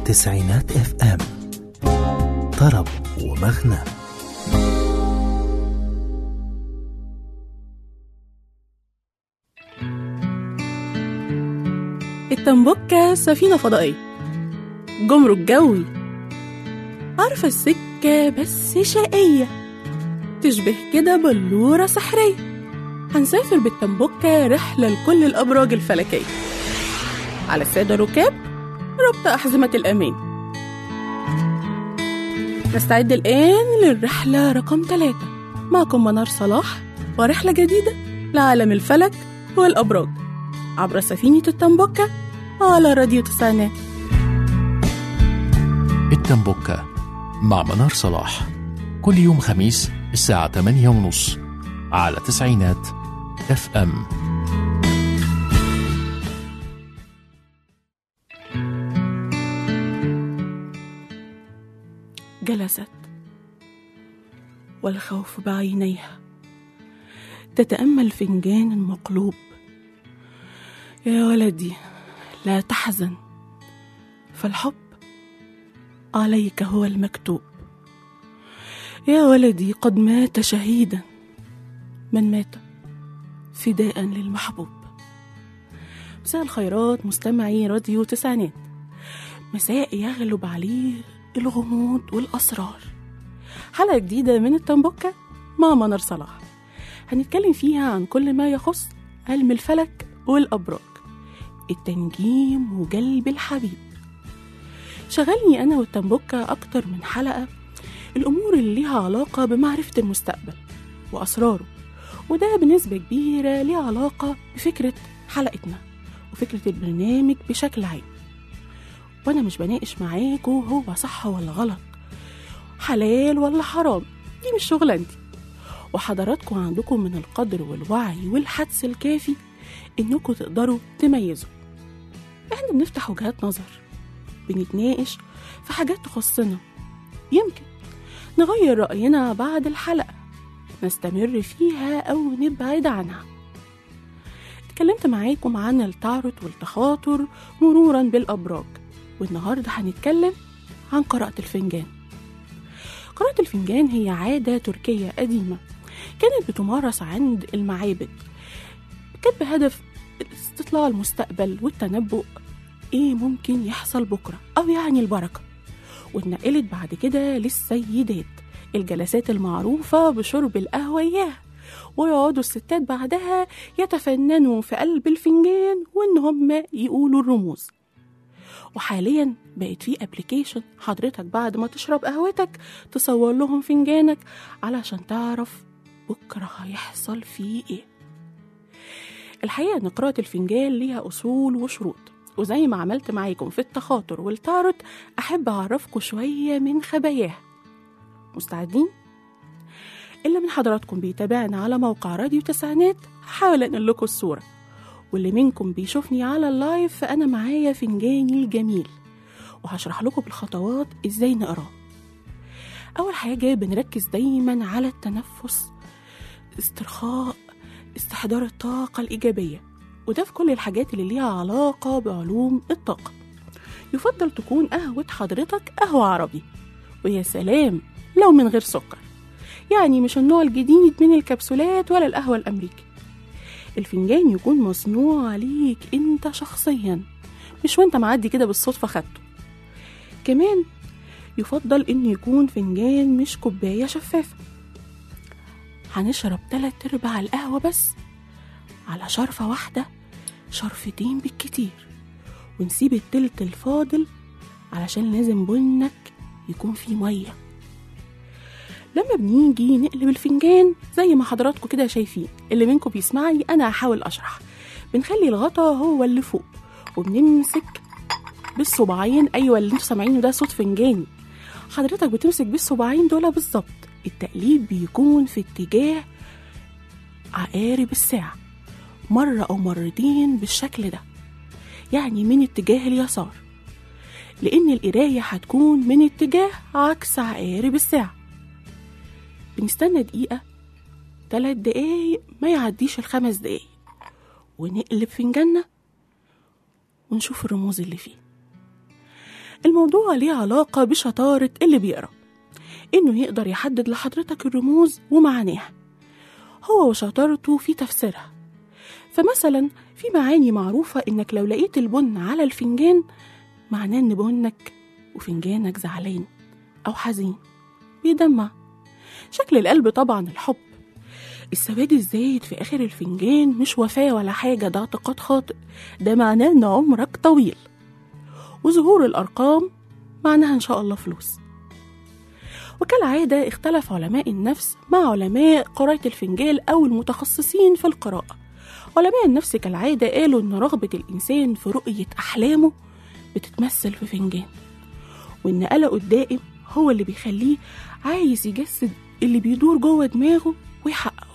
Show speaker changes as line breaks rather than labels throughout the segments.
تسعينات اف ام طرب ومغنى
التنبكة سفينة فضائية جمرك جوي عارفة السكة بس شقية تشبه كده بلورة سحرية هنسافر بالتنبكة رحلة لكل الأبراج الفلكية على السادة ركاب ربط أحزمة الأمان نستعد الآن للرحلة رقم ثلاثة معكم منار صلاح ورحلة جديدة لعالم الفلك والأبراج عبر سفينة التنبكة على راديو تسعينات
التنبكة مع منار صلاح كل يوم خميس الساعة 8 ونص على تسعينات اف ام
جلست والخوف بعينيها تتأمل فنجان مقلوب يا ولدي لا تحزن فالحب عليك هو المكتوب يا ولدي قد مات شهيدا من مات فداء للمحبوب مساء الخيرات مستمعي راديو تسعينات مساء يغلب عليه الغموض والأسرار حلقة جديدة من التنبكة مع منار صلاح هنتكلم فيها عن كل ما يخص علم الفلك والأبراج التنجيم وجلب الحبيب شغلني أنا والتنبكة أكتر من حلقة الأمور اللي ليها علاقة بمعرفة المستقبل وأسراره وده بنسبة كبيرة ليه علاقة بفكرة حلقتنا وفكرة البرنامج بشكل عام وأنا مش بناقش معاكوا هو صح ولا غلط حلال ولا حرام دي مش شغلانتي وحضراتكم عندكم من القدر والوعي والحدس الكافي إنكم تقدروا تميزوا إحنا بنفتح وجهات نظر بنتناقش في حاجات تخصنا يمكن نغير رأينا بعد الحلقة نستمر فيها أو نبعد عنها اتكلمت معاكم عن التعرض والتخاطر مرورا بالأبراج والنهاردة هنتكلم عن قراءة الفنجان قراءة الفنجان هي عادة تركية قديمة كانت بتمارس عند المعابد كانت بهدف استطلاع المستقبل والتنبؤ ايه ممكن يحصل بكرة أو يعني البركة واتنقلت بعد كده للسيدات الجلسات المعروفة بشرب القهوة إياها ويقعدوا الستات بعدها يتفننوا في قلب الفنجان وإن هم يقولوا الرموز وحاليا بقت في ابلكيشن حضرتك بعد ما تشرب قهوتك تصور لهم فنجانك علشان تعرف بكرة هيحصل فيه ايه الحقيقة ان قراءة الفنجان ليها اصول وشروط وزي ما عملت معاكم في التخاطر والتعرض احب اعرفكم شوية من خباياها مستعدين؟ اللي من حضراتكم بيتابعنا على موقع راديو تسعينات هحاول انقل لكم الصورة واللي منكم بيشوفني على اللايف فأنا معايا فنجاني الجميل وهشرح لكم بالخطوات ازاي نقراه أول حاجة بنركز دايما على التنفس استرخاء استحضار الطاقة الإيجابية وده في كل الحاجات اللي ليها علاقة بعلوم الطاقة يفضل تكون قهوة حضرتك قهوة عربي ويا سلام لو من غير سكر يعني مش النوع الجديد من الكبسولات ولا القهوة الأمريكي الفنجان يكون مصنوع ليك انت شخصيا مش وانت معدي كده بالصدفة خدته كمان يفضل ان يكون فنجان مش كوباية شفافة هنشرب تلات ارباع القهوة بس على شرفة واحدة شرفتين بالكتير ونسيب التلت الفاضل علشان لازم بنك يكون فيه ميه لما بنيجي نقلب الفنجان زي ما حضراتكم كده شايفين اللي منكم بيسمعني انا هحاول اشرح بنخلي الغطا هو اللي فوق وبنمسك بالصباعين ايوه اللي انتوا سامعينه ده صوت فنجاني حضرتك بتمسك بالصباعين دول بالظبط التقليب بيكون في اتجاه عقارب الساعة مرة أو مرتين بالشكل ده يعني من اتجاه اليسار لأن القراية هتكون من اتجاه عكس عقارب الساعة بنستنى دقيقة تلات دقايق ما يعديش الخمس دقايق ونقلب فنجاننا ونشوف الرموز اللي فيه الموضوع ليه علاقة بشطارة اللي بيقرأ إنه يقدر يحدد لحضرتك الرموز ومعانيها هو وشطارته في تفسيرها فمثلا في معاني معروفة إنك لو لقيت البن على الفنجان معناه إن بنك وفنجانك زعلان أو حزين بيدمع شكل القلب طبعا الحب السواد الزايد في آخر الفنجان مش وفاة ولا حاجة ده اعتقاد خاطئ ده معناه إن عمرك طويل وظهور الأرقام معناها إن شاء الله فلوس وكالعادة اختلف علماء النفس مع علماء قراءة الفنجال أو المتخصصين في القراءة علماء النفس كالعادة قالوا إن رغبة الإنسان في رؤية أحلامه بتتمثل في فنجان وإن قلقه الدائم هو اللي بيخليه عايز يجسد اللي بيدور جوه دماغه ويحققه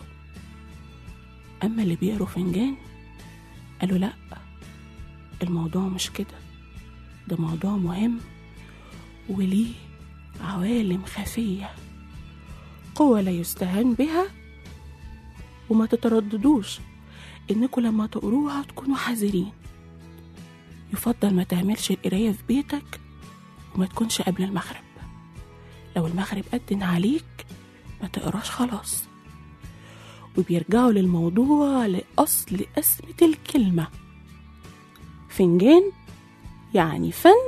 أما اللي بيقروا فنجان قالوا لأ الموضوع مش كده ده موضوع مهم وليه عوالم خفية قوة لا يستهان بها وما تترددوش إنكم لما تقروها تكونوا حذرين يفضل ما تعملش القراية في بيتك وما تكونش قبل المغرب لو المغرب أدن عليك ما تقراش خلاص وبيرجعوا للموضوع لأصل أسمة الكلمة فنجان يعني فن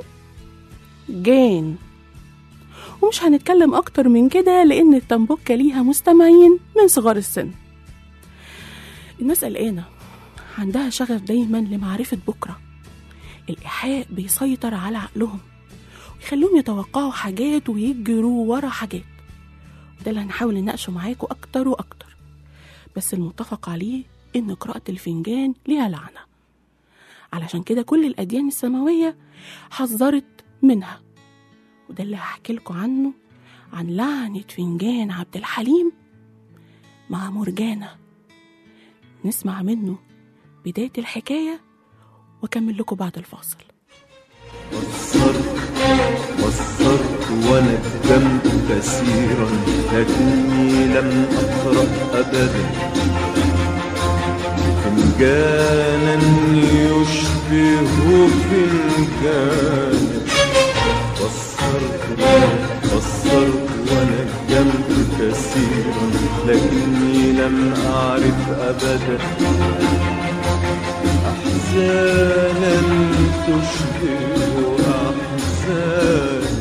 جان ومش هنتكلم أكتر من كده لأن التنبكة ليها مستمعين من صغار السن الناس قلقانة عندها شغف دايما لمعرفة بكرة الإيحاء بيسيطر على عقلهم ويخليهم يتوقعوا حاجات ويجروا ورا حاجات وده اللي هنحاول نناقشه معاكم أكتر وأكتر بس المتفق عليه إن قراءة الفنجان ليها لعنة علشان كده كل الأديان السماوية حذرت منها وده اللي هحكي لكم عنه عن لعنة فنجان عبد الحليم مع مرجانة نسمع منه بداية الحكاية وأكمل لكم بعد الفاصل
قصرت قصرت وندمت كثيرا لكني لم أقرأ أبدا فنجانا يشبه فنجانا قصرت قصرت وندمت كثيرا لكني لم أعرف أبدا أحزانا تشبه أحزان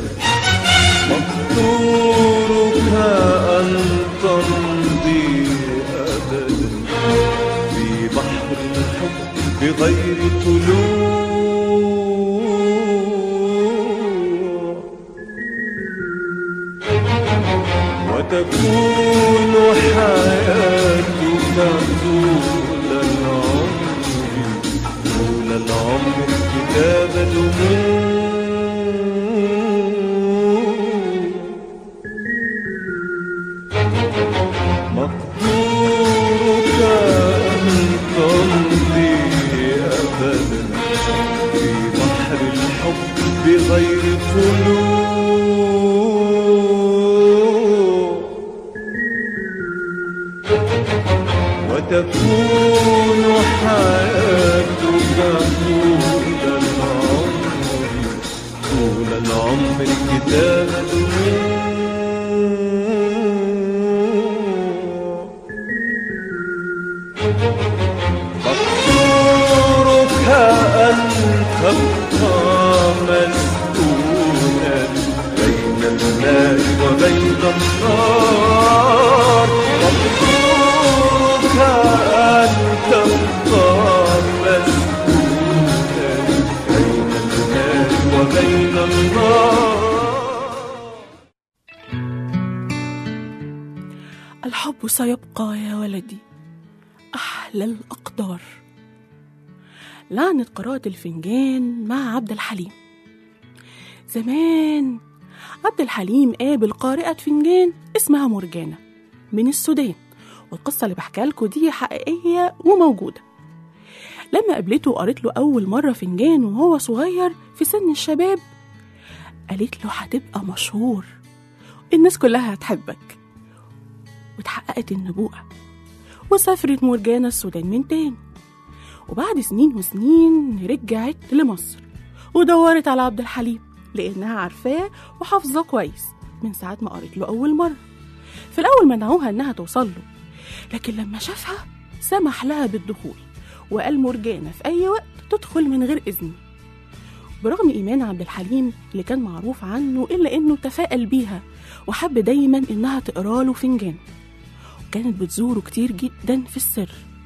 مقدورك أن تمضي أبدا في بحر الحب بغير طلوع وتكون حياتك طول العمر طول العمر كتاب دموع مقدورك أن تمضي أبدا في بحر الحب بغير طلوع وتكون حياتك طول العمر طول العمر كتاب دموع مقدورك أن تبقى مسكونا بين الماء وبين النار مقدورك أن تبقى مسكونا بين الماء وبين النار
الحب سيبقى يا ولدي أحلى الأقدار لعنة قراءة الفنجان مع عبد الحليم زمان عبد الحليم قابل قارئة فنجان اسمها مرجانة من السودان والقصة اللي بحكيها لكم دي حقيقية وموجودة لما قابلته وقريت له أول مرة فنجان وهو صغير في سن الشباب قالت له هتبقى مشهور الناس كلها هتحبك واتحققت النبوءة وسافرت مرجانة السودان من تاني وبعد سنين وسنين رجعت لمصر ودورت على عبد الحليم لأنها عارفاه وحافظاه كويس من ساعة ما قريت له أول مرة في الأول منعوها إنها توصل له لكن لما شافها سمح لها بالدخول وقال مرجانة في أي وقت تدخل من غير إذن برغم إيمان عبد الحليم اللي كان معروف عنه إلا إنه تفائل بيها وحب دايما إنها تقرا له فنجان وكانت بتزوره كتير جدا في السر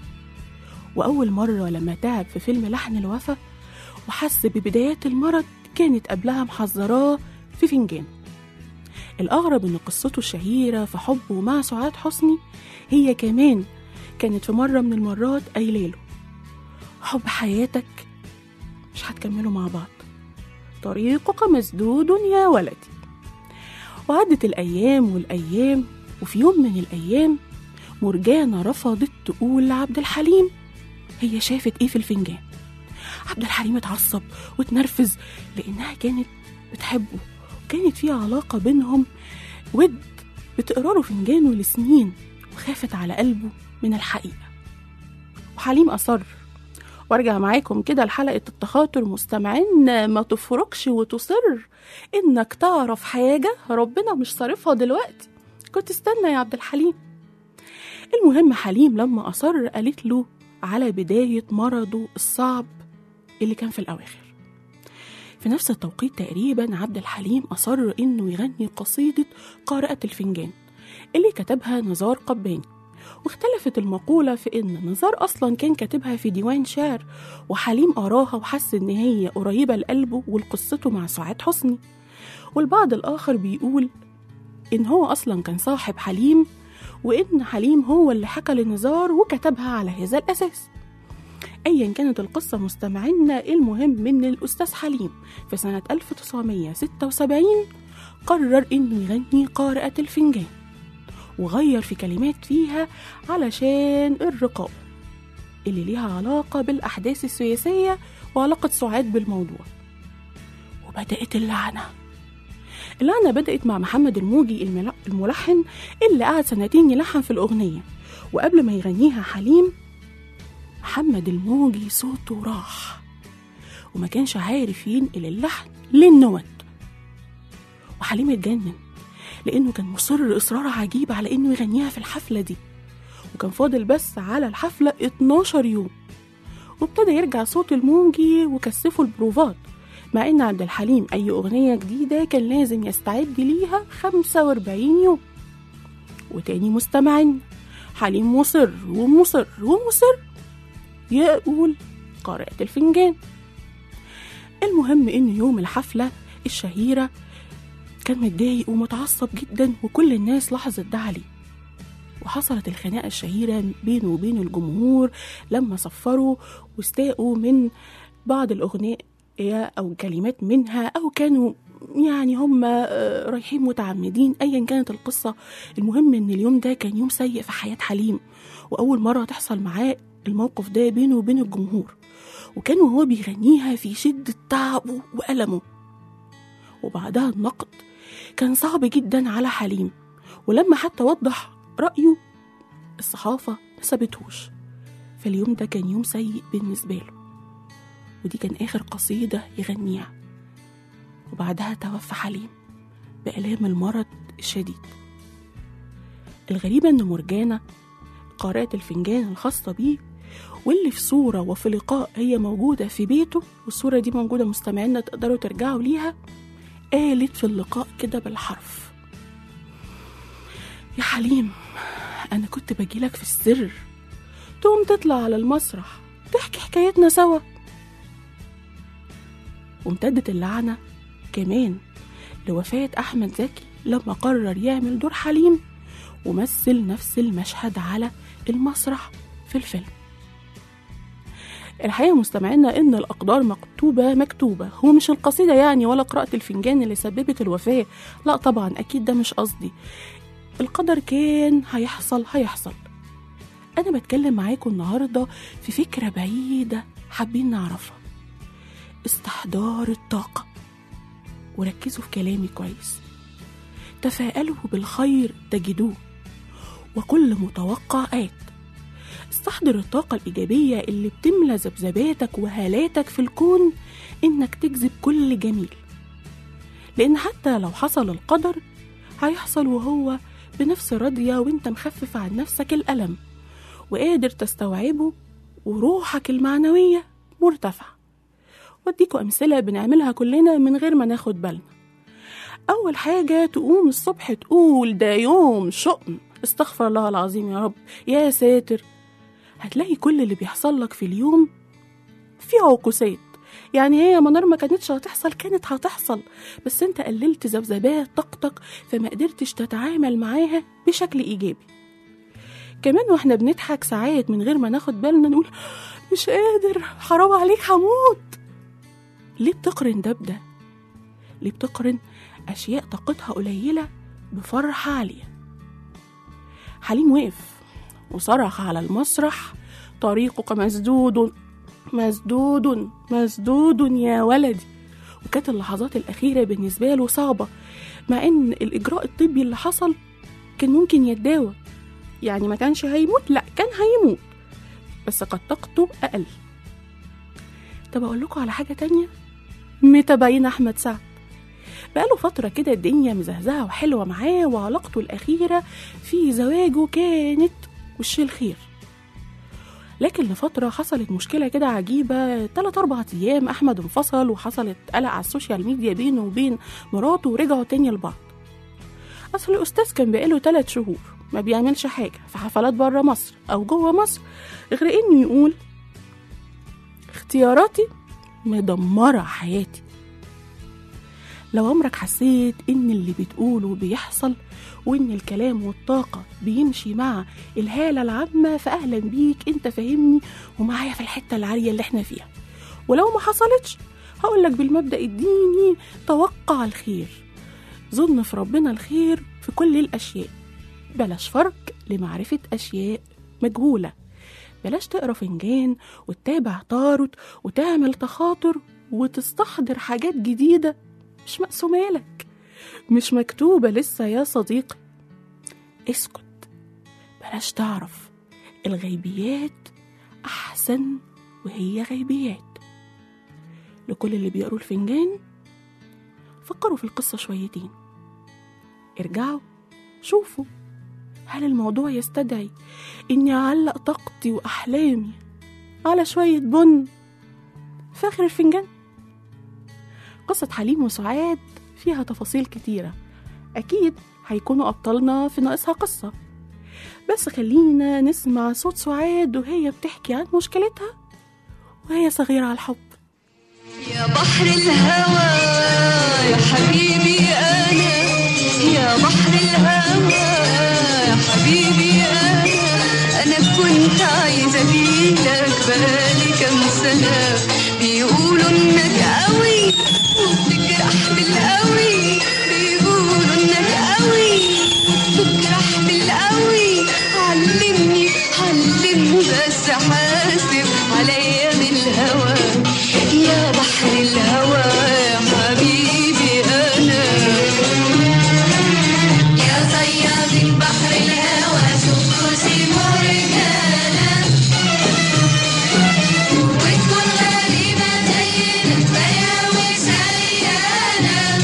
وأول مرة لما تعب في فيلم لحن الوفا وحس ببدايات المرض كانت قبلها محذراه في فنجان الأغرب إن قصته الشهيرة في حبه مع سعاد حسني هي كمان كانت في مرة من المرات قايلة له حب حياتك مش هتكملوا مع بعض طريقك مسدود يا ولدي وعدت الأيام والأيام وفي يوم من الأيام مرجانة رفضت تقول لعبد الحليم هي شافت إيه في الفنجان عبد الحليم اتعصب واتنرفز لأنها كانت بتحبه وكانت في علاقة بينهم ود بتقرا له فنجانه لسنين وخافت على قلبه من الحقيقة وحليم أصر وارجع معاكم كده لحلقة التخاطر مستمعين ما تفرقش وتصر انك تعرف حاجة ربنا مش صارفها دلوقتي كنت استنى يا عبد الحليم المهم حليم لما أصر قالت له على بداية مرضه الصعب اللي كان في الأواخر في نفس التوقيت تقريبا عبد الحليم أصر إنه يغني قصيدة قارئة الفنجان اللي كتبها نزار قباني واختلفت المقولة في إن نزار أصلا كان كاتبها في ديوان شعر وحليم قراها وحس إن هي قريبة لقلبه ولقصته مع سعاد حسني والبعض الآخر بيقول إن هو أصلا كان صاحب حليم وإن حليم هو اللي حكى لنزار وكتبها على هذا الأساس أيا كانت القصة مستمعينا المهم إن الأستاذ حليم في سنة 1976 قرر إنه يغني قارئة الفنجان وغير في كلمات فيها علشان الرقابة اللي ليها علاقة بالأحداث السياسية وعلاقة سعاد بالموضوع وبدأت اللعنة اللعنة بدأت مع محمد الموجي الملا- الملحن اللي قعد سنتين يلحن في الأغنية وقبل ما يغنيها حليم محمد الموجي صوته راح وما كانش عارف ينقل اللحن للنوت وحليم اتجنن لأنه كان مصر إصرار عجيب على إنه يغنيها في الحفلة دي وكان فاضل بس على الحفلة 12 يوم وابتدى يرجع صوت الموجي وكثفوا البروفات مع إن عبد الحليم أي أغنية جديدة كان لازم يستعد ليها 45 يوم وتاني مستمعين حليم مصر ومصر ومصر يقول قارئة الفنجان المهم إن يوم الحفلة الشهيرة كان متضايق ومتعصب جدا وكل الناس لاحظت ده عليه وحصلت الخناقة الشهيرة بينه وبين الجمهور لما صفروا واستاءوا من بعض الأغنية أو كلمات منها أو كانوا يعني هم آه، رايحين متعمدين أيا كانت القصة المهم إن اليوم ده كان يوم سيء في حياة حليم وأول مرة تحصل معاه الموقف ده بينه وبين الجمهور وكان وهو بيغنيها في شدة تعبه وألمه وبعدها النقد كان صعب جدا على حليم ولما حتى وضح رأيه الصحافة ما سابتهوش فاليوم ده كان يوم سيء بالنسبة له ودي كان آخر قصيدة يغنيها وبعدها توفى حليم بآلام المرض الشديد الغريبة إن مرجانة قارئة الفنجان الخاصة بيه واللي في صورة وفي لقاء هي موجودة في بيته والصورة دي موجودة مستمعينا تقدروا ترجعوا ليها قالت في اللقاء كده بالحرف يا حليم أنا كنت بجيلك في السر تقوم تطلع على المسرح تحكي حكايتنا سوا وامتدت اللعنة كمان لوفاة أحمد زكي لما قرر يعمل دور حليم ومثل نفس المشهد على المسرح في الفيلم الحقيقة مستمعينا إن الأقدار مكتوبة مكتوبة هو مش القصيدة يعني ولا قراءة الفنجان اللي سببت الوفاة لا طبعا أكيد ده مش قصدي القدر كان هيحصل هيحصل أنا بتكلم معاكم النهاردة في فكرة بعيدة حابين نعرفها استحضار الطاقة وركزوا في كلامي كويس تفاءلوا بالخير تجدوه وكل متوقع آت استحضر الطاقة الإيجابية اللي بتملى ذبذباتك وهالاتك في الكون إنك تجذب كل جميل لأن حتى لو حصل القدر هيحصل وهو بنفس راضية وانت مخفف عن نفسك الألم وقادر تستوعبه وروحك المعنوية مرتفعة واديكوا أمثلة بنعملها كلنا من غير ما ناخد بالنا أول حاجة تقوم الصبح تقول ده يوم شؤم استغفر الله العظيم يا رب يا ساتر هتلاقي كل اللي بيحصل لك في اليوم في عكوسات يعني هي منار ما كانتش هتحصل كانت هتحصل بس انت قللت ذبذبات طاقتك فما قدرتش تتعامل معاها بشكل ايجابي كمان واحنا بنضحك ساعات من غير ما ناخد بالنا نقول مش قادر حرام عليك هموت ليه بتقرن ده بده ليه بتقرن اشياء طاقتها قليله بفرحه عاليه حليم وقف وصرخ على المسرح طريقك مسدود مسدود مسدود يا ولدي وكانت اللحظات الأخيرة بالنسبة له صعبة مع إن الإجراء الطبي اللي حصل كان ممكن يتداوى يعني ما كانش هيموت لا كان هيموت بس قد طاقته أقل طب أقول لكم على حاجة تانية متابعين أحمد سعد بقاله فترة كده الدنيا مزهزهة وحلوة معاه وعلاقته الأخيرة في زواجه كانت وش الخير لكن لفترة حصلت مشكلة كده عجيبة تلات أربع أيام أحمد انفصل وحصلت قلق على السوشيال ميديا بينه وبين مراته ورجعوا تاني لبعض أصل الأستاذ كان بقاله تلات شهور ما بيعملش حاجة في حفلات برا مصر أو جوه مصر غير إنه يقول اختياراتي مدمرة حياتي لو عمرك حسيت إن اللي بتقوله بيحصل وإن الكلام والطاقة بيمشي مع الهالة العامة فأهلا بيك أنت فاهمني ومعايا في الحتة العالية اللي احنا فيها ولو ما حصلتش هقولك بالمبدأ الديني توقع الخير ظن في ربنا الخير في كل الأشياء بلاش فرق لمعرفة أشياء مجهولة بلاش تقرا فنجان وتتابع طارت وتعمل تخاطر وتستحضر حاجات جديدة مش مقسومة لك مش مكتوبة لسه يا صديقي اسكت بلاش تعرف الغيبيات أحسن وهي غيبيات لكل اللي بيقروا الفنجان فكروا في القصة شويتين ارجعوا شوفوا هل الموضوع يستدعي إني أعلق طاقتي وأحلامي على شوية بن في آخر الفنجان قصة حليم وسعاد فيها تفاصيل كتيرة أكيد هيكونوا أبطالنا في ناقصها قصة بس خلينا نسمع صوت سعاد وهي بتحكي عن مشكلتها وهي صغيرة على الحب
يا بحر الهوى يا حبيبي أنا يا بحر الهوى يا حبيبي أنا أنا كنت عايزة أجيلك بقالي كام سنة بيقولوا إنك قوي وبتجرح بالقوي بيقولوا إنك قوي وبتجرح بالقوي علمني علمني بس حاسب عليا من الهوى يا بحر الهوى يا حبيبي أنا يا صياد بحر الهوى شوفوا سيبوا رجالة وتكون غريبة زينا زيها وسيانة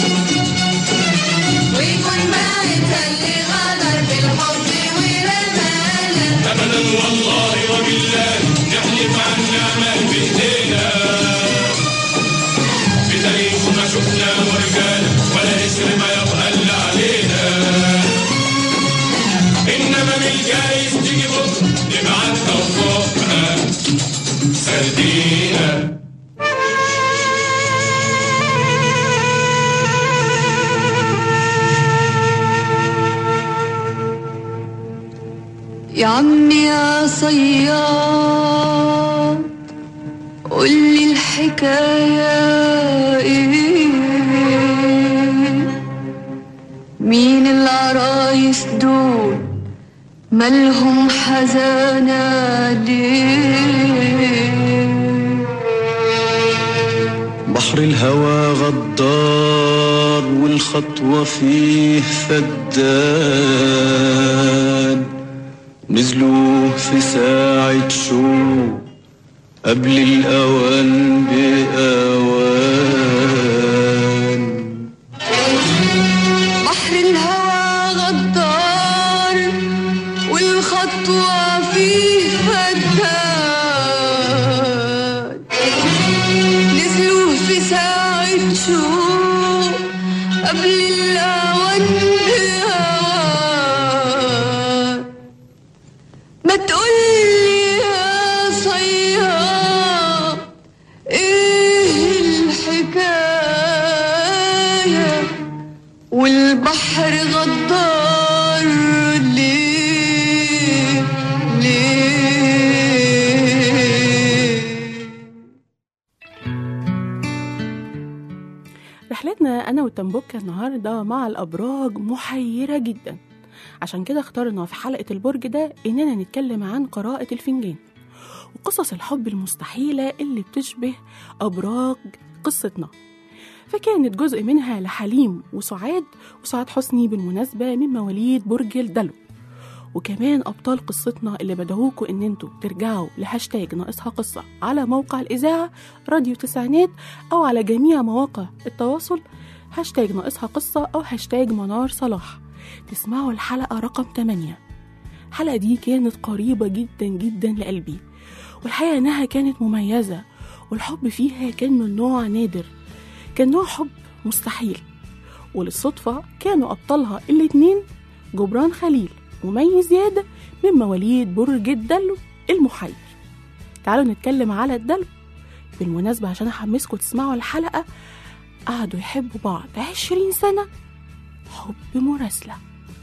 ويكون بعدها اللي غدر بالحب ورمانا يا عمي يا صياد قولي الحكاية ايه مين العرايس دول مالهم حزانة ليه
بحر الهوى غدار والخطوة فيه فدان نزلوا في ساعة شوق قبل الأوان بأوان
الشوق قبل الأوان الهوى ما تقولي يا صياد ايه الحكاية والبحر غدار ليه ليه
رحلتنا أنا والتنبوكة النهاردة مع الأبراج محيرة جدا عشان كده اخترنا في حلقة البرج ده إننا نتكلم عن قراءة الفنجان وقصص الحب المستحيلة اللي بتشبه أبراج قصتنا فكانت جزء منها لحليم وسعاد وسعاد حسني بالمناسبة من مواليد برج الدلو وكمان أبطال قصتنا اللي بدعوكوا إن انتوا ترجعوا لهاشتاج ناقصها قصة على موقع الإذاعة راديو تسعينات أو على جميع مواقع التواصل هاشتاج ناقصها قصة أو هاشتاج منار صلاح تسمعوا الحلقة رقم 8 الحلقة دي كانت قريبة جدا جدا لقلبي والحقيقة إنها كانت مميزة والحب فيها كان من نوع نادر كان نوع حب مستحيل وللصدفة كانوا أبطالها الاتنين جبران خليل ومي زيادة من مواليد برج الدلو المحير تعالوا نتكلم على الدلو بالمناسبة عشان أحمسكم تسمعوا الحلقة قعدوا يحبوا بعض عشرين سنة حب مراسلة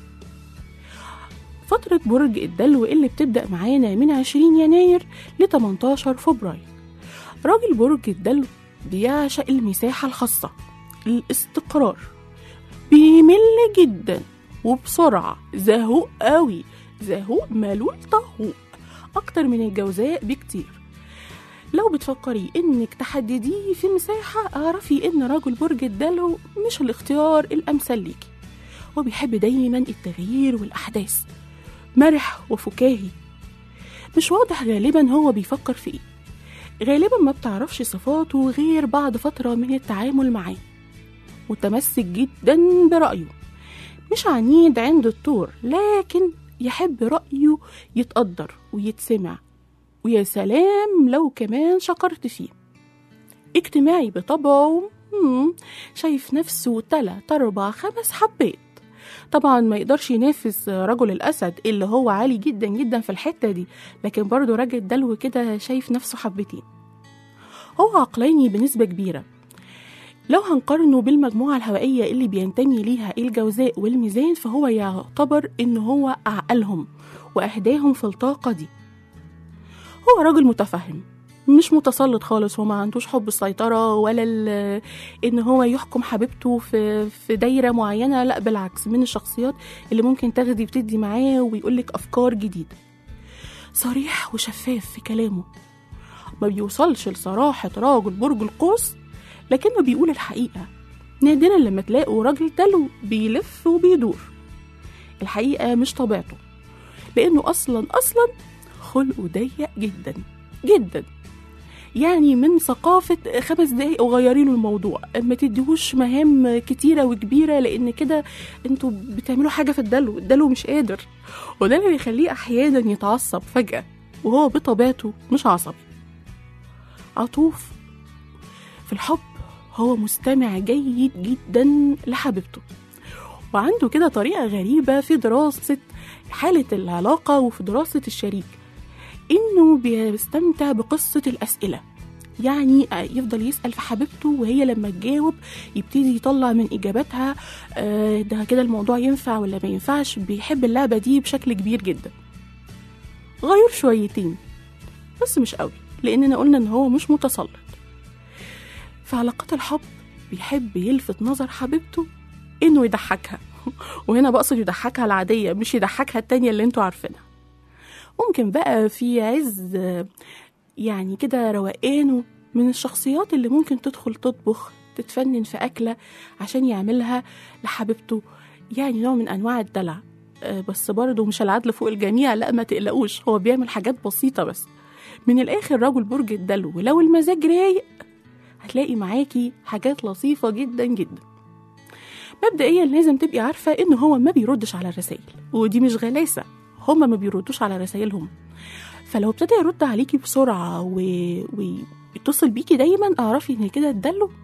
فترة برج الدلو اللي بتبدأ معانا من 20 يناير ل 18 فبراير راجل برج الدلو بيعشق المساحة الخاصة الاستقرار بيمل جدا وبسرعة زهوق قوي زهوق ملول طهوق أكتر من الجوزاء بكتير لو بتفكري انك تحدديه في مساحة اعرفي ان رجل برج الدلو مش الاختيار الامثل ليكي هو بيحب دايما التغيير والاحداث مرح وفكاهي مش واضح غالبا هو بيفكر في ايه غالبا ما بتعرفش صفاته غير بعد فترة من التعامل معاه متمسك جدا برأيه مش عنيد عند الطور لكن يحب رأيه يتقدر ويتسمع ويا سلام لو كمان شكرت فيه اجتماعي بطبعه مم، شايف نفسه تلات أربع خمس حبات طبعا ما يقدرش ينافس رجل الأسد اللي هو عالي جدا جدا في الحتة دي لكن برضه راجل دلو كده شايف نفسه حبتين هو عقلاني بنسبة كبيرة لو هنقارنه بالمجموعة الهوائية اللي بينتمي ليها الجوزاء والميزان فهو يعتبر إن هو أعقلهم وأهداهم في الطاقة دي هو راجل متفهم مش متسلط خالص وما عندوش حب السيطرة ولا ال- إن هو يحكم حبيبته في في دايرة معينة لا بالعكس من الشخصيات اللي ممكن تاخدي بتدي معاه ويقولك أفكار جديدة صريح وشفاف في كلامه ما بيوصلش لصراحة راجل برج القوس لكنه بيقول الحقيقة نادرا لما تلاقوا راجل دلو بيلف وبيدور الحقيقة مش طبيعته لأنه أصلا أصلا خلقه ضيق جدا جدا يعني من ثقافة خمس دقايق وغيري له الموضوع ما تديهوش مهام كتيرة وكبيرة لأن كده انتوا بتعملوا حاجة في الدلو الدلو مش قادر وده اللي بيخليه أحيانا يتعصب فجأة وهو بطبيعته مش عصبي عطوف في الحب هو مستمع جيد جدا لحبيبته وعنده كده طريقة غريبة في دراسة حالة العلاقة وفي دراسة الشريك إنه بيستمتع بقصة الأسئلة يعني يفضل يسأل في حبيبته وهي لما تجاوب يبتدي يطلع من إجاباتها آه، ده كده الموضوع ينفع ولا ما ينفعش بيحب اللعبة دي بشكل كبير جدا غير شويتين بس مش قوي لأننا قلنا إن هو مش متسلط في علاقات الحب بيحب يلفت نظر حبيبته إنه يضحكها وهنا بقصد يضحكها العادية مش يضحكها التانية اللي انتوا عارفينها ممكن بقى في عز آه، يعني كده روقانه من الشخصيات اللي ممكن تدخل تطبخ تتفنن في أكلة عشان يعملها لحبيبته يعني نوع من أنواع الدلع آه، بس برضه مش العدل فوق الجميع لا ما تقلقوش هو بيعمل حاجات بسيطة بس من الآخر رجل برج الدلو ولو المزاج رايق هتلاقي معاكي حاجات لطيفة جدا جدا مبدئيا لازم تبقي عارفة إن هو ما بيردش على الرسائل ودي مش غلاسة هما ما بيردوش على رسائلهم فلو ابتدى يرد عليكي بسرعة و... ويتصل بيكي دايما اعرفي ان كده الدلو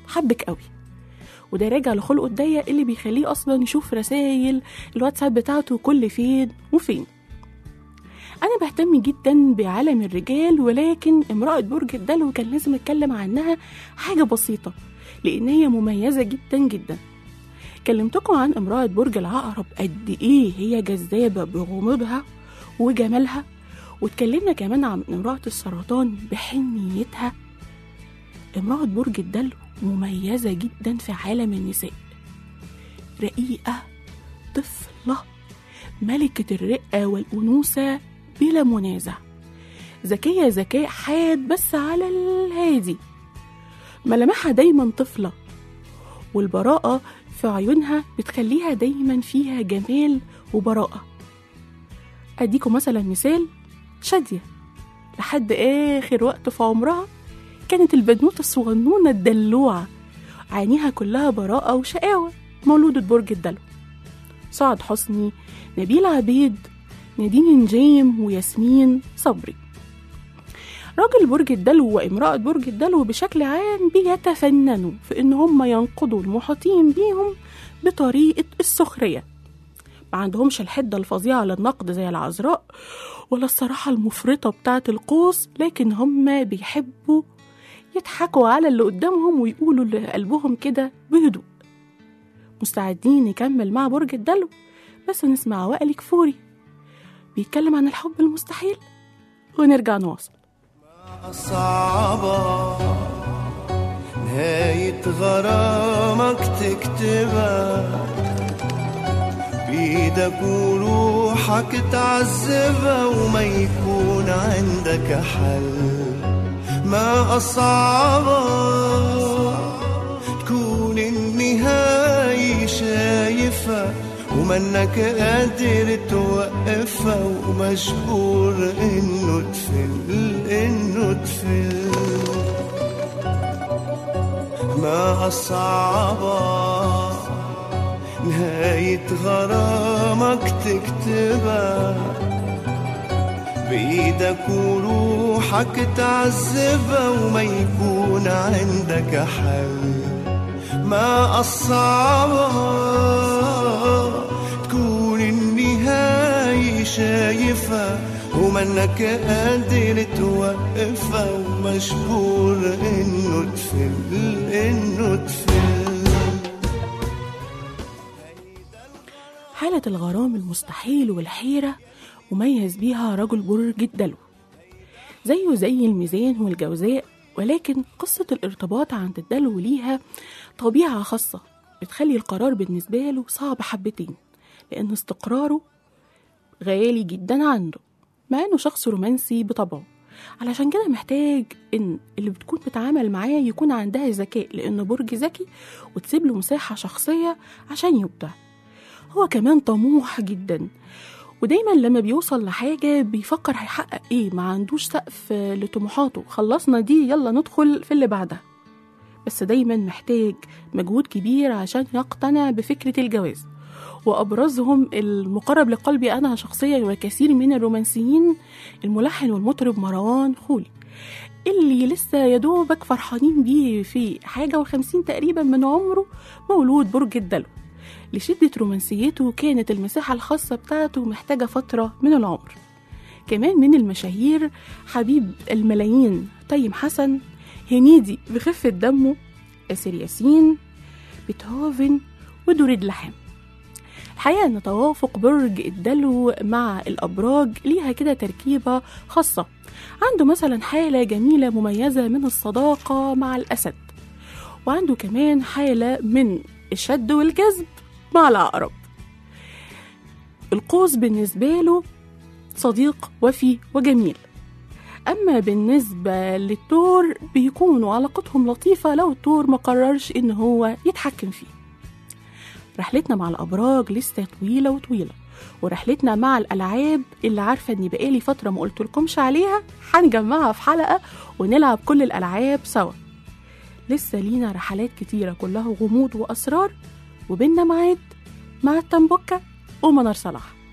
حبك قوي وده راجع لخلقه الضيق اللي بيخليه اصلا يشوف رسائل الواتساب بتاعته كل فين وفين انا بهتم جدا بعالم الرجال ولكن امرأة برج الدلو كان لازم اتكلم عنها حاجة بسيطة لان هي مميزة جدا جدا كلمتكم عن امرأة برج العقرب قد ايه هي جذابة بغموضها وجمالها واتكلمنا كمان عن امرأة السرطان بحنيتها امرأة برج الدلو مميزة جدا في عالم النساء رقيقة طفلة ملكة الرقة والأنوثة بلا منازع ذكية ذكاء حاد بس على الهادي ملامحها دايما طفلة والبراءة في عيونها بتخليها دايما فيها جمال وبراءة أديكم مثلا مثال شادية لحد آخر وقت في عمرها كانت البنوتة الصغنونة الدلوعة عينيها كلها براءة وشقاوة مولودة برج الدلو سعد حسني نبيل عبيد نادين نجيم وياسمين صبري راجل برج الدلو وامرأة برج الدلو بشكل عام بيتفننوا في إن هم ينقضوا المحيطين بيهم بطريقة السخرية ما عندهمش الحدة الفظيعة للنقد زي العذراء ولا الصراحة المفرطة بتاعة القوس لكن هم بيحبوا يضحكوا على اللي قدامهم ويقولوا اللي قلبهم كده بهدوء مستعدين نكمل مع برج الدلو بس نسمع وائل كفوري بيتكلم عن الحب المستحيل ونرجع نواصل
صعبة نهاية غرامك تكتبها بإيدك وروحك تعذبها وما يكون عندك حل ما أصعبها تكون النهاية شايفها ومنك قادر توقفها ومجبور انه تفل انه تفل ما أصعبها نهاية غرامك تكتبها بإيدك وروحك تعذبها وما يكون عندك حل ما أصعبها تكون النهاية شايفها ومنك قادر توقفها ومجبور انه تفل انه تفل
حالة الغرام المستحيل والحيرة مميز بيها رجل برج الدلو زيه زي الميزان والجوزاء ولكن قصة الارتباط عند الدلو ليها طبيعة خاصة بتخلي القرار بالنسبة له صعب حبتين لأن استقراره غالي جدا عنده مع إنه شخص رومانسي بطبعه علشان كده محتاج إن اللي بتكون بتعامل معاه يكون عندها ذكاء لأنه برج ذكي وتسيب له مساحة شخصية عشان يبدع هو كمان طموح جدا ودايما لما بيوصل لحاجة بيفكر هيحقق ايه ما عندوش سقف لطموحاته خلصنا دي يلا ندخل في اللي بعدها بس دايما محتاج مجهود كبير عشان يقتنع بفكرة الجواز وأبرزهم المقرب لقلبي أنا شخصيا وكثير من الرومانسيين الملحن والمطرب مروان خولي اللي لسه يدوبك فرحانين بيه في حاجة وخمسين تقريبا من عمره مولود برج الدلو لشدة رومانسيته كانت المساحة الخاصة بتاعته محتاجة فترة من العمر كمان من المشاهير حبيب الملايين تيم حسن هنيدي بخفة دمه آسر ياسين بيتهوفن ودوريد لحام الحقيقة إن توافق برج الدلو مع الأبراج ليها كده تركيبة خاصة عنده مثلا حالة جميلة مميزة من الصداقة مع الأسد وعنده كمان حالة من الشد والجذب مع العقرب القوس بالنسبة له صديق وفي وجميل أما بالنسبة للتور بيكونوا علاقتهم لطيفة لو التور مقررش إن هو يتحكم فيه رحلتنا مع الأبراج لسه طويلة وطويلة ورحلتنا مع الألعاب اللي عارفة إني بقالي فترة ما قلتلكمش عليها هنجمعها في حلقة ونلعب كل الألعاب سوا لسه لينا رحلات كتيرة كلها غموض وأسرار وبيننا ميعاد مع التنبكة ومنار صلاح